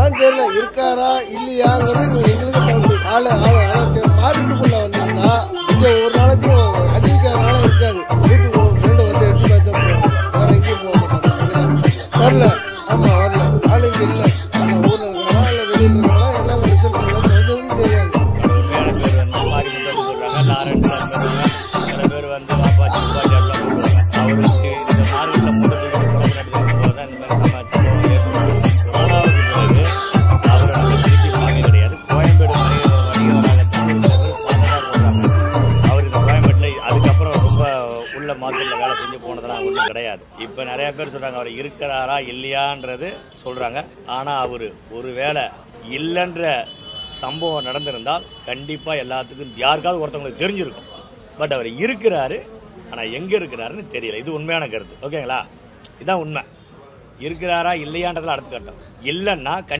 அதான் தெரியல இருக்காரா இல்லையாங்கிறது எங்களுக்கு டவுட் ஆளு ஆளு ஆளு மார்க்கெட்டுக்குள்ள வந்தாங்கன்னா இங்க ஒரு நாளைக்கும் அறிவிக்கிறனால இருக்காது வீட்டுக்கு ஒரு ஃப்ரெண்டு வந்து எட்டு பார்த்து போவோம் வேற எங்கேயும் போக மாட்டாங்க வரல ஆமா வரல ஆளு இங்க இல்ல ஆனா ஊர்ல இருக்கிறாங்களா இல்ல வெளியில இருக்கிறாங்களா எல்லாம் ரிசல்ட் கொஞ்சம் தெரியாது உண்மையான பேர் வந்து மாரிமுத்தன்னு சொல்றாங்க லாரன்ஸ் சொல்றாங்க சில பேர் வந்து வாப்பாச்சி வாப்பாச்சி எல்லாம் சொல்றாங்க அவருக்கு இந்த மார்க்கெட்ல மூட்டை தூக்கி குழம்பு போது இந்த மாதிரி சமாச்சாரம் ஏற்படுது கொரோனாவுக்கு பிறகு அவரை நம்ம திருப்பி பார்க்க கிடையாது கோயம்பேடு வணிக வணிக வளாகத்தில் சில பேர் பார்த்ததா சொல்றாங்க அவர் இந்த கோயம்பேட்டில் அதுக்கப்புறம் ரொம்ப உள்ள மார்க்கெட்டில் வேலை செஞ்சு போனதெல்லாம் ஒன்றும் கிடையாது இப்போ நிறைய பேர் சொல்றாங்க அவர் இருக்கிறாரா இல்லையான்றது சொல்றாங்க ஆனால் அவர் ஒரு வேளை இல்லைன்ற சம்பவம் நடந்திருந்தால் கண்டிப்பாக எல்லாத்துக்கும் யாருக்காவது ஒருத்தவங்களுக்கு தெரிஞ்சிருக்கும் பட் அவர் இருக்கிறாரு ஆனால் எங்கே இருக்கிறாருன்னு தெரியல இது உண்மையான கருத்து ஓகேங்களா இதான் உண்மை இருக்கிறாரா இல்லையான்றதுல அடுத்த கட்டம் இல்லைன்னா